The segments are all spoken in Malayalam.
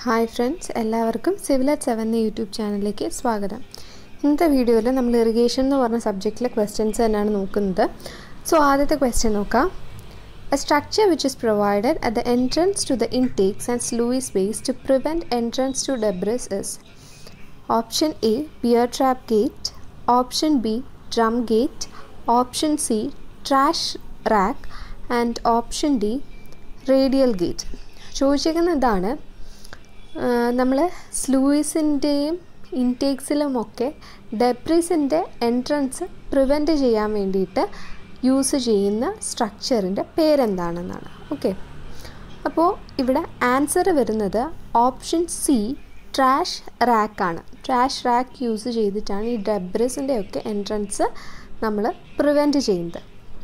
ഹായ് ഫ്രണ്ട്സ് എല്ലാവർക്കും സിവിൽ അറ്റ് സെവൻ എന്ന യൂട്യൂബ് ചാനലിലേക്ക് സ്വാഗതം ഇന്നത്തെ വീഡിയോയിൽ നമ്മൾ ഇറിഗേഷൻ എന്ന് പറഞ്ഞ സബ്ജക്റ്റിലെ ക്വസ്റ്റ്യൻസ് തന്നെയാണ് നോക്കുന്നത് സോ ആദ്യത്തെ ക്വസ്റ്റ്യൻ നോക്കാം a structure which is provided at the entrance to the intakes and sluice ways to prevent entrance to debris is option A bear trap gate option B drum gate option C trash rack and option D radial gate ചോദിച്ചേക്കുന്ന ഇതാണ് നമ്മൾ സ്ലൂയിസിൻ്റെയും ഇൻടേക്സിലുമൊക്കെ ഡെബ്രീസിൻ്റെ എൻട്രൻസ് പ്രിവെൻറ്റ് ചെയ്യാൻ വേണ്ടിയിട്ട് യൂസ് ചെയ്യുന്ന സ്ട്രക്ചറിൻ്റെ പേരെന്താണെന്നാണ് ഓക്കെ അപ്പോൾ ഇവിടെ ആൻസർ വരുന്നത് ഓപ്ഷൻ സി ട്രാഷ് റാക്കാണ് ട്രാഷ് റാക്ക് യൂസ് ചെയ്തിട്ടാണ് ഈ ഡെബ്രിസിൻ്റെ ഒക്കെ എൻട്രൻസ് നമ്മൾ പ്രിവെൻറ്റ് ചെയ്യുന്നത്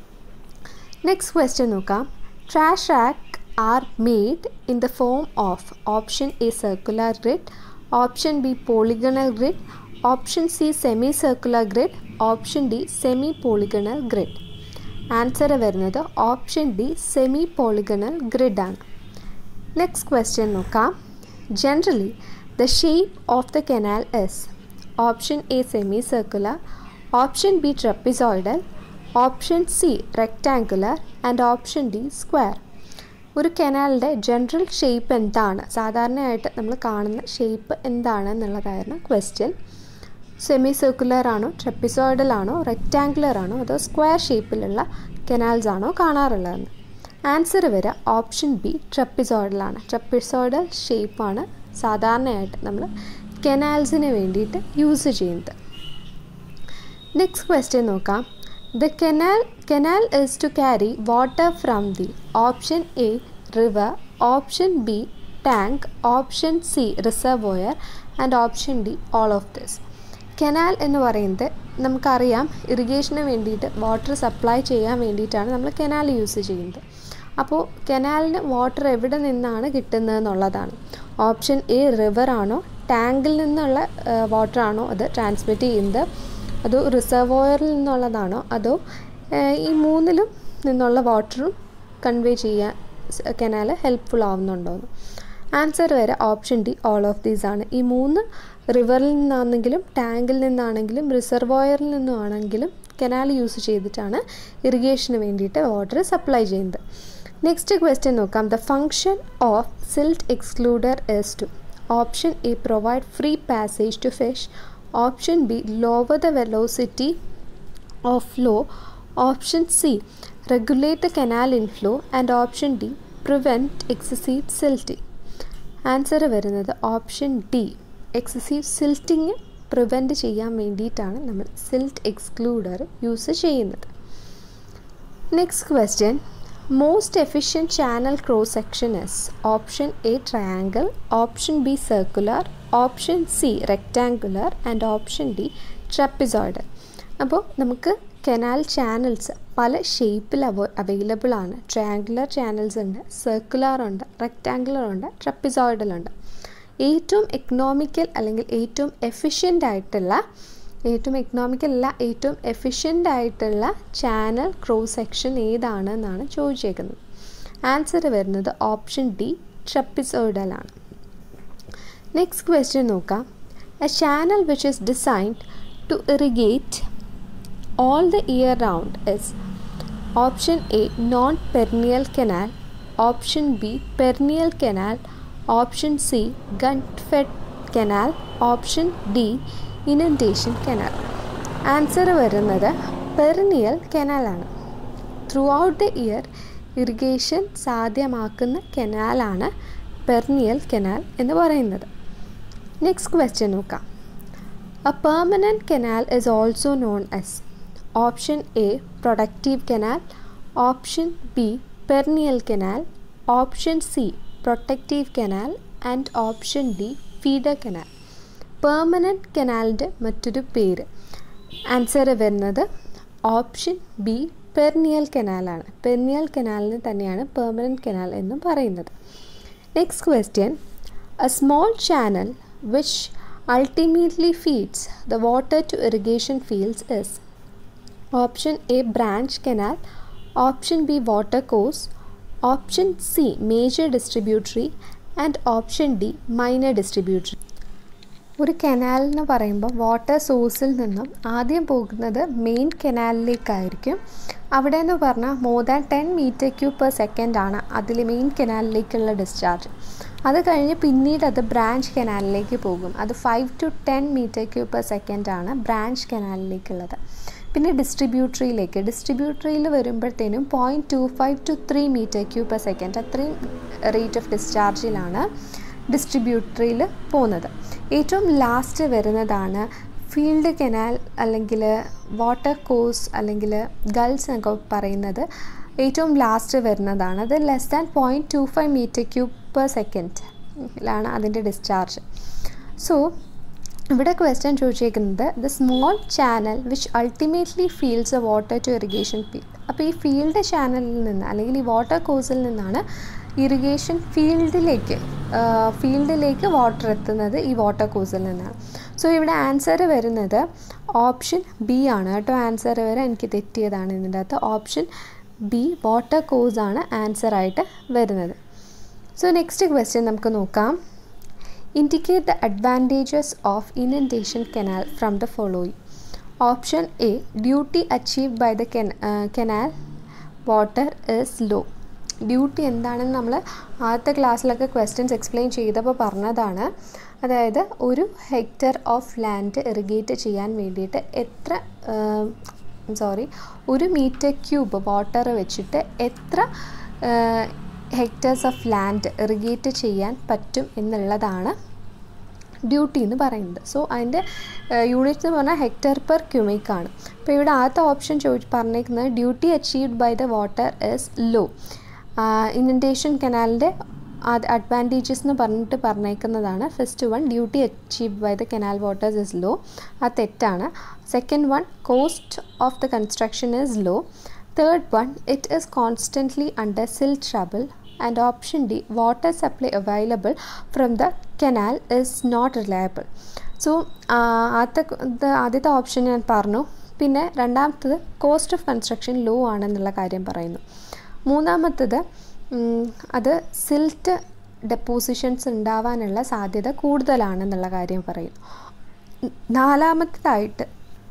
നെക്സ്റ്റ് ക്വസ്റ്റ്യൻ നോക്കാം trash rack are made in the form of option A circular grid, option B polygonal grid, option C semicircular grid, option D semi polygonal grid. Answer വരുന്നത് option D semi polygonal grid ആണ് നെക്സ്റ്റ് ക്വസ്റ്റ്യൻ നോക്കാം generally the shape of the canal is option A semi circular option B trapezoidal option C rectangular and option D square ഒരു കനാലിൻ്റെ ജനറൽ ഷേപ്പ് എന്താണ് സാധാരണയായിട്ട് നമ്മൾ കാണുന്ന ഷേപ്പ് എന്താണ് എന്നുള്ളതായിരുന്നു ക്വസ്റ്റ്യൻ സെമി സർക്കുലർ ആണോ ട്രെപ്പിസോയിഡൽ ആണോ റെക്റ്റാങ്കുലർ ആണോ അതോ സ്ക്വയർ ഷേപ്പിലുള്ള കനാൽസ് ആണോ കാണാറുള്ളതെന്ന് ആൻസർ വരിക ഓപ്ഷൻ ബി ട്രെപ്പിസോയിഡലാണ് ട്രെപ്പിസോയിഡൽ ഷേപ്പാണ് സാധാരണയായിട്ട് നമ്മൾ കനാൽസിന് വേണ്ടിയിട്ട് യൂസ് ചെയ്യുന്നത് നെക്സ്റ്റ് ക്വസ്റ്റ്യൻ നോക്കാം The canal, canal is to carry water from the option A river, option B tank, option C reservoir and option D all of this. Canal എന്ന് പറയുന്നത് നമുക്കറിയാം ഇറിഗേഷന് വേണ്ടിയിട്ട് വാട്ടർ സപ്ലൈ ചെയ്യാൻ വേണ്ടിയിട്ടാണ് നമ്മൾ കനാൽ യൂസ് ചെയ്യുന്നത് അപ്പോൾ കനാലിന് വാട്ടർ എവിടെ നിന്നാണ് കിട്ടുന്നത് എന്നുള്ളതാണ് ഓപ്ഷൻ എ റിവർ ആണോ ടാങ്കിൽ നിന്നുള്ള വാട്ടർ ആണോ അത് ട്രാൻസ്മിറ്റ് ചെയ്യുന്നത് അതോ റിസർവോയറിൽ നിന്നുള്ളതാണോ അതോ ഈ മൂന്നിലും നിന്നുള്ള വാട്ടറും കൺവേ ചെയ്യാൻ കനാൽ ഹെൽപ്ഫുൾ ആവുന്നുണ്ടോ എന്ന് ആൻസർ വരെ option D all of these ആണ് ഈ മൂന്ന് റിവറിൽ നിന്നാണെങ്കിലും ടാങ്കിൽ നിന്നാണെങ്കിലും റിസർവോയറിൽ നിന്നുമാണെങ്കിലും കനാൽ യൂസ് ചെയ്തിട്ടാണ് ഇറിഗേഷന് വേണ്ടിയിട്ട് വാട്ടർ സപ്ലൈ ചെയ്യുന്നത് നെക്സ്റ്റ് ക്വസ്റ്റ്യൻ നോക്കാം the function of silt excluder is to option A provide free passage to fish option B lower the velocity of flow option C regulate the canal inflow and option D prevent excessive silting answer വരുന്നത് option D excessive silting prevent ചെയ്യാൻ വേണ്ടിയിട്ടാണ് നമ്മൾ സിൽറ്റ് എക്സ്ക്ലൂഡർ യൂസ് ചെയ്യുന്നത് next question most efficient channel cross section is option A triangle option B circular option C rectangular and option D trapezoidal അപ്പോൾ നമുക്ക് കനാൽ ചാനൽസ് പല ഷേപ്പിൽ അവ അവൈലബിൾ ആണ് ട്രയാങ്കുലർ ചാനൽസ് ഉണ്ട് സർക്കുലർ ഉണ്ട് റെക്റ്റാങ്കുലർ ഉണ്ട് ട്രപ്പിസോയിഡൽ ഉണ്ട് ഏറ്റവും എക്കണോമിക്കൽ അല്ലെങ്കിൽ ഏറ്റവും എഫിഷ്യൻ്റ് ആയിട്ടുള്ള ഏറ്റവും എക്കണോമിക്കൽ അല്ല ഏറ്റവും എഫിഷ്യൻ്റ് ആയിട്ടുള്ള ചാനൽ ക്രോസ് സെക്ഷൻ ഏതാണ് എന്നാണ് ചോദിച്ചേക്കുന്നത് ആൻസർ വരുന്നത് ഓപ്ഷൻ ഡി ട്രപ്പിസോയിഡലാണ് നെക്സ്റ്റ് ക്വസ്റ്റ്യൻ നോക്കാം a channel which is designed to irrigate all the year round is option A non perennial canal option B perennial canal option C gun fed canal option D inundation canal answer വരുന്നത് പെർനിയൽ കനാലാണ് throughout the year irrigation സാധ്യമാക്കുന്ന കനാലാണ് പെർനിയൽ കനാൽ എന്ന് പറയുന്നത് നെക്സ്റ്റ് ക്വസ്റ്റ്യൻ നോക്കാം a permanent canal is also known as option A productive canal option B perennial canal option C protective canal and option D feeder canal permanent കനാലിൻ്റെ മറ്റൊരു പേര് ആൻസർ വരുന്നത് ഓപ്ഷൻ ബി പെർനിയൽ കനാലാണ് പെർനിയൽ കനാലിന് തന്നെയാണ് പെർമനൻറ്റ് കനാൽ എന്ന് പറയുന്നത് next question a small channel which ultimately feeds the water to irrigation fields is option A branch canal option B water course option C major distributary and option D minor distributary ഒരു കനാൽ എന്ന് പറയുമ്പോൾ വാട്ടർ സോഴ്സിൽ നിന്നും ആദ്യം പോകുന്നത് മെയിൻ കനാലിലേക്കായിരിക്കും അവിടെ എന്ന് പറഞ്ഞാൽ more than ten metre cube per second ആണ് അതിൽ മെയിൻ കനാലിലേക്കുള്ള ഡിസ്ചാർജ് അത് കഴിഞ്ഞ് പിന്നീട് അത് ബ്രാഞ്ച് കനാലിലേക്ക് പോകും അത് five to ten metre cube per second ആണ് ബ്രാഞ്ച് കനാലിലേക്കുള്ളത് പിന്നെ ഡിസ്ട്രിബ്യൂട്ടറിയിലേക്ക് ഡിസ്ട്രിബ്യൂട്ടറിയിൽ വരുമ്പോഴത്തേനും point two five to three metre cube per second അത്രയും റേറ്റ് ഓഫ് ഡിസ്ചാർജിലാണ് ഡിസ്ട്രിബ്യൂട്ടറിയിൽ പോകുന്നത് ഏറ്റവും ലാസ്റ്റ് വരുന്നതാണ് ഫീൽഡ് കനാൽ അല്ലെങ്കിൽ വാട്ടർ കോഴ്സ് അല്ലെങ്കിൽ ഗൾസ് എന്നൊക്കെ പറയുന്നത് ഏറ്റവും ലാസ്റ്റ് വരുന്നതാണ് അത് less than point two five metre cube per സെക്കൻഡിലാണ് അതിൻ്റെ ഡിസ്ചാർജ് സോ ഇവിടെ ക്വസ്റ്റ്യൻ ചോദിച്ചേക്കുന്നത് the small channel which ultimately feels A water to irrigation field അപ്പോൾ ഈ ഫീൽഡ് ചാനലിൽ നിന്ന് അല്ലെങ്കിൽ ഈ വാട്ടർ കോഴ്സിൽ നിന്നാണ് ഇറിഗേഷൻ ഫീൽഡിലേക്ക് ഫീൽഡിലേക്ക് വാട്ടർ എത്തുന്നത് ഈ വാട്ടർ കോഴ്സിൽ നിന്നാണ് സോ ഇവിടെ ആൻസർ വരുന്നത് ഓപ്ഷൻ ബി ആണ് കേട്ടോ ആൻസർ വരെ എനിക്ക് തെറ്റിയതാണ് ഇതിൻ്റെ അകത്ത് ഓപ്ഷൻ ബി വാട്ടർ കോഴ്സ് ആണ് ആൻസർ ആയിട്ട് വരുന്നത് സോ നെക്സ്റ്റ് ക്വസ്റ്റ്യൻ നമുക്ക് നോക്കാം indicate the advantages of inundation canal from the following option A duty achieved by the canal water is low duty എന്താണെന്ന് നമ്മൾ ആദ്യത്തെ ക്ലാസ്സിലൊക്കെ ക്വസ്റ്റ്യൻസ് എക്സ്പ്ലെയിൻ ചെയ്തപ്പോൾ പറഞ്ഞതാണ് അതായത് ഒരു ഹെക്ടർ ഓഫ് ലാൻഡ് ഇറിഗേറ്റ് ചെയ്യാൻ വേണ്ടിയിട്ട് എത്ര സോറി ഒരു മീറ്റർ ക്യൂബ് വാട്ടർ വെച്ചിട്ട് എത്ര ഹെക്ടേഴ്സ് ഓഫ് ലാൻഡ് ഇറിഗേറ്റ് ചെയ്യാൻ പറ്റും എന്നുള്ളതാണ് ഡ്യൂട്ടി എന്ന് പറയുന്നത് സോ അതിൻ്റെ യൂണിറ്റ് എന്ന് പറഞ്ഞാൽ ഹെക്ടർ പെർ ക്യൂമിക് ആണ് അപ്പോൾ ഇവിടെ ആദ്യത്തെ ഓപ്ഷൻ ചോദിച്ച് പറഞ്ഞേക്കുന്നത് duty achieved by the water is low inundation കനാലിൻ്റെ അഡ്വാൻറ്റേജസ് എന്ന് പറഞ്ഞിട്ട് പറഞ്ഞേക്കുന്നതാണ് first one duty achieved by the canal waters is low അത് തെറ്റാണ് second one cost of the construction is low third one it is constantly under silt trouble and option D water supply available from the canal is not reliable so ആദ്യത്തെ ആദ്യത്തെ ഓപ്ഷൻ ഞാൻ പറഞ്ഞു പിന്നെ രണ്ടാമത്തത് കോസ്റ്റ് ഓഫ് കൺസ്ട്രക്ഷൻ ലോ ആണെന്നുള്ള കാര്യം പറയുന്നു മൂന്നാമത്തത് അത് സിൽറ്റ് ഡെപ്പോസിഷൻസ് ഉണ്ടാവാനുള്ള സാധ്യത കൂടുതലാണെന്നുള്ള കാര്യം പറയുന്നു നാലാമത്തതായിട്ട്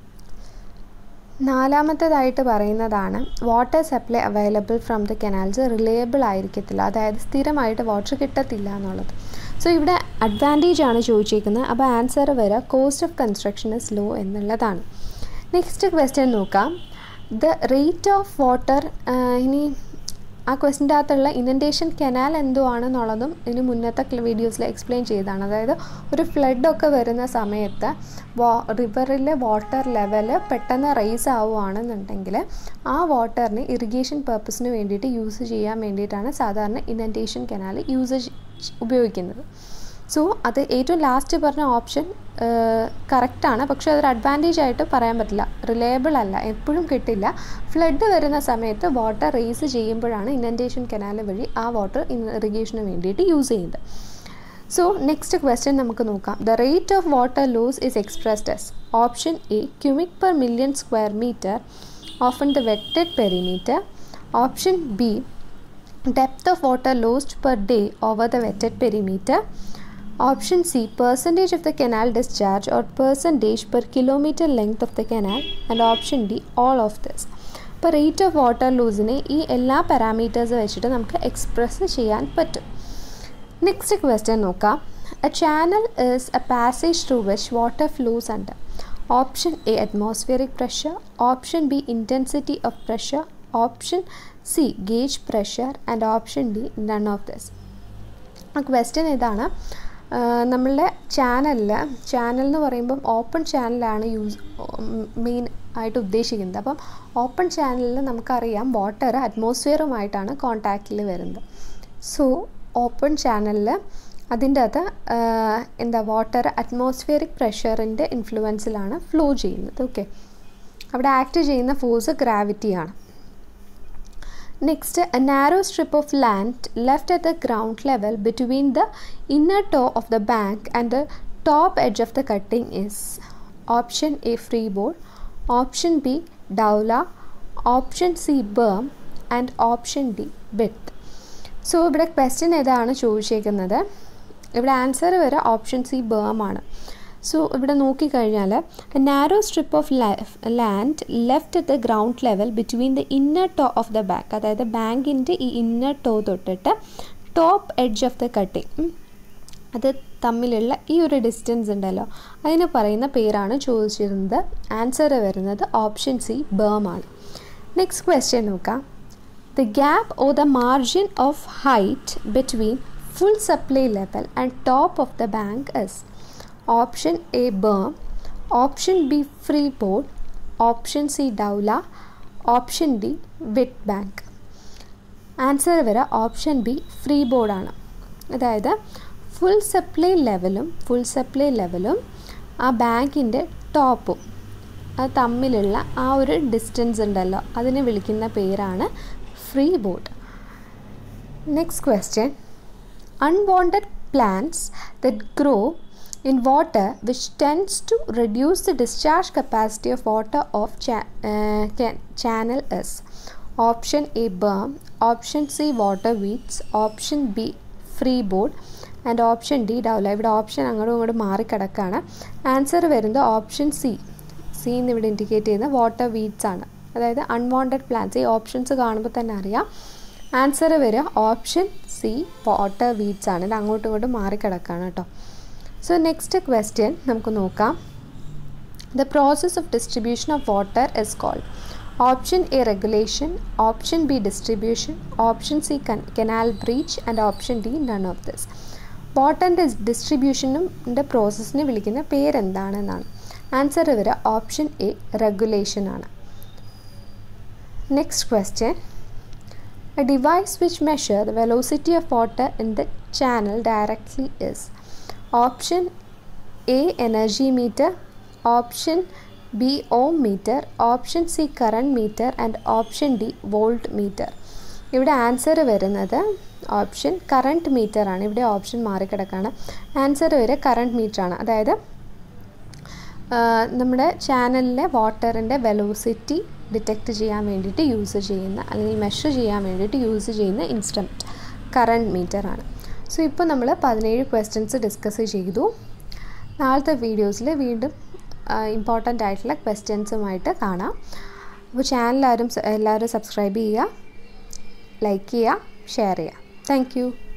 നാലാമത്തേതായിട്ട് പറയുന്നതാണ് water supply available from the canals reliable ആയിരിക്കത്തില്ല അതായത് സ്ഥിരമായിട്ട് വാട്ടർ കിട്ടത്തില്ല എന്നുള്ളത് സോ ഇവിടെ അഡ്വാൻറ്റേജ് ആണ് ചോദിച്ചിരിക്കുന്നത് അപ്പോൾ ആൻസർ വരെ cost of construction is low എന്നുള്ളതാണ് നെക്സ്റ്റ് ക്വസ്റ്റ്യൻ നോക്കാം ദ റേറ്റ് ഓഫ് വാട്ടർ ഇനി ആ ക്വസ്റ്റിൻ്റെ അകത്തുള്ള ഇനൻറ്റേഷൻ കനാൽ എന്തോ ആണെന്നുള്ളതും ഇതിന് മുന്നത്തെ വീഡിയോസിൽ എക്സ്പ്ലെയിൻ ചെയ്തതാണ് അതായത് ഒരു ഫ്ലഡൊക്കെ വരുന്ന സമയത്ത് വാ റിവറിലെ വാട്ടർ ലെവൽ പെട്ടെന്ന് റൈസ് ആവുകയാണെന്നുണ്ടെങ്കിൽ ആ വാട്ടറിന് ഇറിഗേഷൻ പർപ്പസിന് വേണ്ടിയിട്ട് യൂസ് ചെയ്യാൻ വേണ്ടിയിട്ടാണ് സാധാരണ ഇനൻറ്റേഷൻ കനാൽ യൂസ് ഉപയോഗിക്കുന്നത് സോ അത് ഏറ്റവും ലാസ്റ്റ് പറഞ്ഞ ഓപ്ഷൻ കറക്റ്റാണ് പക്ഷേ അതൊരു അഡ്വാൻറ്റേജ് ആയിട്ട് പറയാൻ പറ്റില്ല റിലയബിൾ അല്ല എപ്പോഴും കിട്ടില്ല ഫ്ലഡ് വരുന്ന സമയത്ത് വാട്ടർ റേസ് ചെയ്യുമ്പോഴാണ് ഇനൻറ്റേഷൻ കനാൽ വഴി ആ വാട്ടർ ഇറിഗേഷന് വേണ്ടിയിട്ട് യൂസ് ചെയ്യുന്നത് സോ നെക്സ്റ്റ് ക്വസ്റ്റ്യൻ നമുക്ക് നോക്കാം the rate of water loss is expressed as option A cumec per million square metre of the wetted perimeter option B depth of water lost per day over the wetted perimeter Option C percentage of the canal discharge or percentage per kilometer length of the canal and option D all of this. ഇപ്പോൾ റേറ്റ് ഓഫ് വാട്ടർ ലൂസിനെ ഈ എല്ലാ പാരാമീറ്റേഴ്സ് വെച്ചിട്ട് നമുക്ക് എക്സ്പ്രസ് ചെയ്യാൻ പറ്റും നെക്സ്റ്റ് ക്വസ്റ്റ്യൻ നോക്കാം a channel is a passage through which water flows under option A atmospheric pressure option B intensity of pressure option C gauge pressure and option D none of this ah question ഇതാണ് നമ്മളുടെ ചാനലിൽ ചാനൽ എന്ന് പറയുമ്പം ഓപ്പൺ ചാനലാണ് യൂസ് മെയിൻ ആയിട്ട് ഉദ്ദേശിക്കുന്നത് അപ്പം ഓപ്പൺ ചാനലിൽ നമുക്കറിയാം വാട്ടർ അറ്റ്മോസ്ഫിയറുമായിട്ടാണ് കോണ്ടാക്റ്റിൽ വരുന്നത് സോ ഓപ്പൺ ചാനലിൽ അതിൻ്റെ അകത്ത് എന്താ വാട്ടർ അറ്റ്മോസ്ഫിയറിക് പ്രഷറിൻ്റെ ഇൻഫ്ലുവൻസിലാണ് ഫ്ലോ ചെയ്യുന്നത് ഓക്കെ അവിടെ ആക്ട് ചെയ്യുന്ന ഫോഴ്സ് ഗ്രാവിറ്റിയാണ് Next, a narrow strip of land left at the ground level between the inner toe of the bank and the top edge of the cutting is option A freeboard, option B dowla, option C berm and option D width. So ഇവിടെ ക്വസ്റ്റ്യൻ ഏതാണ് ചോദിച്ചേക്കുന്നത് ഇവിടെ ആൻസർ വരെ ഓപ്ഷൻ സി ബേം ആണ് സോ ഇവിടെ നോക്കിക്കഴിഞ്ഞാൽ narrow strip of land left at the ground level between the inner toe of the bank അതായത് ബാങ്കിൻ്റെ ഈ ഇന്നർ ടോ തൊട്ടിട്ട് top edge of the cutting അത് തമ്മിലുള്ള ഈ ഒരു ഡിസ്റ്റൻസ് ഉണ്ടല്ലോ അതിന് പറയുന്ന പേരാണ് ചോദിച്ചിരുന്നത് ആൻസർ വരുന്നത് ഓപ്ഷൻ സി ബേം ആണ് നെക്സ്റ്റ് ക്വസ്റ്റ്യൻ നോക്കാം the gap or the margin of height between full supply level and top of the bank is option A ബേം option B free board option C dowla option D wet bank answer വരെ ഓപ്ഷൻ ബി ഫ്രീ ബോർഡാണ് അതായത് ഫുൾ സപ്ലൈ ലെവലും ഫുൾ സപ്ലൈ ലെവലും ആ ബാങ്കിൻ്റെ ടോപ്പും അത് തമ്മിലുള്ള ആ ഒരു ഡിസ്റ്റൻസ് ഉണ്ടല്ലോ അതിനെ വിളിക്കുന്ന പേരാണ് free board next question unwanted plants that grow in water which tends to reduce the discharge capacity of water of cha- uh, can- channel S. Option A berm, option C water weeds, option B freeboard and option D dowla ഇവിടെ ഓപ്ഷൻ അങ്ങോട്ടും ഇങ്ങോട്ടും മാറിക്കിടക്കാണ് ആൻസർ വരുന്നത് ഓപ്ഷൻ സി സി എന്ന് ഇവിടെ ഇൻഡിക്കേറ്റ് ചെയ്യുന്ന വാട്ടർ വീഡ്സ് ആണ് അതായത് അൺവാണ്ടഡ് പ്ലാന്റ്സ് ഈ ഓപ്ഷൻസ് കാണുമ്പോൾ തന്നെ അറിയാം ആൻസർ വരിക ഓപ്ഷൻ സി വാട്ടർ വീഡ്സ് ആണ് ഇത് അങ്ങോട്ടും ഇങ്ങോട്ടും മാറിക്കിടക്കാണ് കേട്ടോ സോ നെക്സ്റ്റ് ക്വസ്റ്റ്യൻ നമുക്ക് നോക്കാം the process of distribution of water is called option A regulation option B distribution option C canal breach and option D none of this വാട്ടറിൻ്റെ ഡിസ്ട്രിബ്യൂഷനും പ്രോസസ്സിനെ വിളിക്കുന്ന പേരെന്താണെന്നാണ് ആൻസർ വരിക ഓപ്ഷൻ എ റെഗുലേഷൻ ആണ് next question a device which measure the velocity of water in the channel directly is option A energy meter option B ohm meter option C current meter and option D volt meter ഇവിടെ ആൻസർ വരുന്നത് ഓപ്ഷൻ കറണ്ട് മീറ്റർ ആണ് ഇവിടെ ഓപ്ഷൻ മാറിക്കിടക്കാണ് ആൻസർ വരെ കറണ്ട് മീറ്റർ ആണ് അതായത് നമ്മുടെ ചാനലിലെ വാട്ടറിൻ്റെ വെലോസിറ്റി ഡിറ്റക്റ്റ് ചെയ്യാൻ വേണ്ടിയിട്ട് യൂസ് ചെയ്യുന്ന അല്ലെങ്കിൽ മെഷർ ചെയ്യാൻ വേണ്ടിയിട്ട് യൂസ് ചെയ്യുന്ന ഇൻസ്ട്രുമെൻറ്റ് കറണ്ട് മീറ്റർ ആണ് സോ ഇപ്പോൾ നമ്മൾ പതിനേഴ് ക്വസ്റ്റ്യൻസ് ഡിസ്കസ് ചെയ്തു നാളത്തെ വീഡിയോസിൽ വീണ്ടും ഇമ്പോർട്ടൻ്റ് ആയിട്ടുള്ള ക്വസ്റ്റ്യൻസുമായിട്ട് കാണാം അപ്പോൾ ചാനൽ ആരും എല്ലാവരും സബ്സ്ക്രൈബ് ചെയ്യുക ലൈക്ക് ചെയ്യുക ഷെയർ ചെയ്യുക താങ്ക്